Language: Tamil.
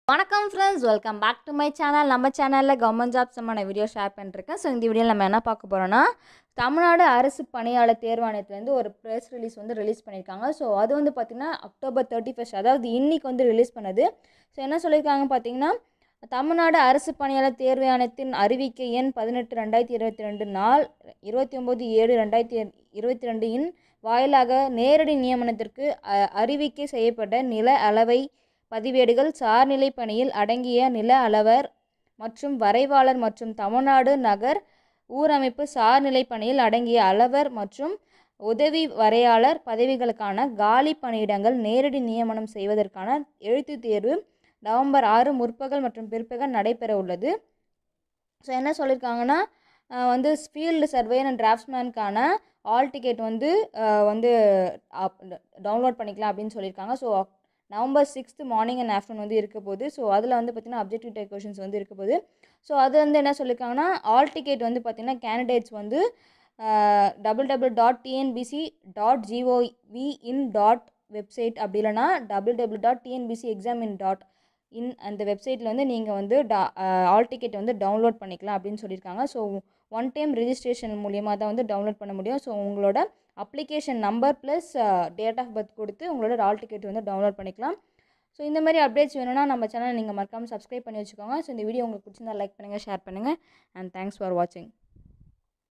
வணக்கம் friends welcome back to my channel நம்ம சேனலில் கவர்மெண்ட் ஜாப் சம்மான வீடியோ ஷேர் பண்ணிருக்கேன் ஸோ இந்த வீடியோவில் நம்ம என்ன பார்க்க போகிறோன்னா தமிழ்நாடு அரசு பணியாளர் தேர்வாணையத்துலேருந்து ஒரு ப்ரெஸ் ரிலீஸ் வந்து ரிலீஸ் பண்ணியிருக்காங்க ஸோ அது வந்து பார்த்திங்கன்னா அக்டோபர் தேர்ட்டி ஃபஸ்ட் அதாவது இன்னைக்கு வந்து ரிலீஸ் பண்ணது ஸோ என்ன சொல்லியிருக்காங்க பார்த்தீங்கன்னா தமிழ்நாடு அரசு பணியாளர் தேர்வு ஆணையத்தின் அறிவிக்கை எண் பதினெட்டு ரெண்டாயிரத்தி இருபத்தி ரெண்டு நாள் இருபத்தி ஒம்பது ஏழு ரெண்டாயிரத்தி இருபத்தி ரெண்டு இன் வாயிலாக நேரடி நியமனத்திற்கு அ- அறிவிக்கை செய்யப்பட்ட நில அளவை பதிவேடுகள் சார்நிலை பணியில் அடங்கிய நில அளவர் மற்றும் வரைவாளர் மற்றும் தமிழ்நாடு நகர் ஊரமைப்பு சார்நிலை பணியில் அடங்கிய அளவர் மற்றும் உதவி வரையாளர் பதவிகளுக்கான காலி பணியிடங்கள் நேரடி நியமனம் செய்வதற்கான எழுத்துத் தேர்வு நவம்பர் ஆறு முற்பகல் மற்றும் பிற்பகல் நடைபெற உள்ளது ஸோ என்ன சொல்லியிருக்காங்கன்னா அஹ் வந்து ஃபீல்டு சர்வேயர் அண்ட் டிராஃப்ட்ஸ்மேனுக்கான ஆல் டிக்கெட் வந்து அஹ் வந்து டவுன்லோட் பண்ணிக்கலாம் அப்படின்னு சொல்லியிருக்காங்க so November sixth morning and afternoon வந்து இருக்க போகுது ஸோ அதில் வந்து பார்த்திங்கன்னா அப்ஜெக்டிவ் டைப் கொஷின்ஸ் வந்து இருக்க போகுது ஸோ அது வந்து என்ன சொல்லியிருக்காங்கன்னா ஆல் டிக்கெட் வந்து பார்த்திங்கன்னா கேண்டிடேட்ஸ் வந்து double double dot TNPSC dot GOV in dot website அப்படி இல்லைனா double double dot TNPSC exam in dot in அந்த வெப்சைட்டில் வந்து நீங்கள் வந்து டா ஆல் டிக்கெட் வந்து டவுன்லோட் பண்ணிக்கலாம் அப்படின்னு சொல்லியிருக்காங்க ஸோ ஒன் டைம் ரெஜிஸ்ட்ரேஷன் மூலியமாக தான் வந்து டவுன்லோட் பண்ண முடியும் ஸோ உங்களோட application number plus date of birth கொடுத்து உங்களோட ஆல் டிக்கெட் வந்து டவுன்லோட் பண்ணிக்கலாம் ஸோ இந்த மாதிரி அப்டேட்ஸ் வேணும்னா நம்ம சேனலை நீங்கள் மறக்காமல் சப்ஸ்கிரைப் பண்ணி வச்சுக்கோங்க ஸோ இந்த வீடியோ உங்களுக்கு பிடிச்சிருந்தா லைக் பண்ணுங்கள் ஷேர் பண்ணுங்கள் அண்ட் தேங்க்ஸ் ஃபார் வாட்சிங்